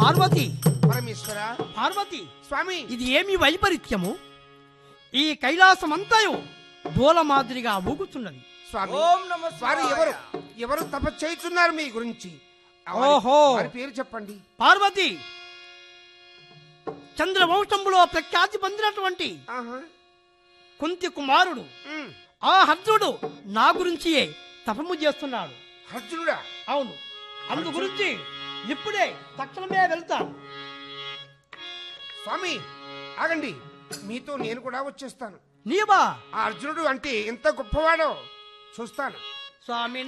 పార్వతి పరమేశ్వర పార్వతి స్వామి ఇది ఏమి వైపరీత్యము ఈ కైలాసమంతయు దూల మాదిరిగా ఊగుతున్నది స్వామి ఓం నమ వారు ఎవరు ఎవరు తప చేయుచున్నారు మీ గురించి ఆ వారి- ఓహో. వారి పేరు చెప్పండి పార్వతి చంద్రవంశంలో ప్రఖ్యాతి పొందినటువంటి ఆహా. కుంతి కుమారుడు ఉమ్. ఆ హర్జుడు నా గురించియే తపము చేస్తున్నాడు అర్జునుడా అవును అందు గురించి ఇప్పుడే తక్షణమే వెళ్తాను స్వామి ఆగండి మీతో నేను కూడా వచ్చేస్తాను నీవా ఆ అర్జునుడు అంటే ఎంత గొప్పవాడో చూస్తాను స్వామి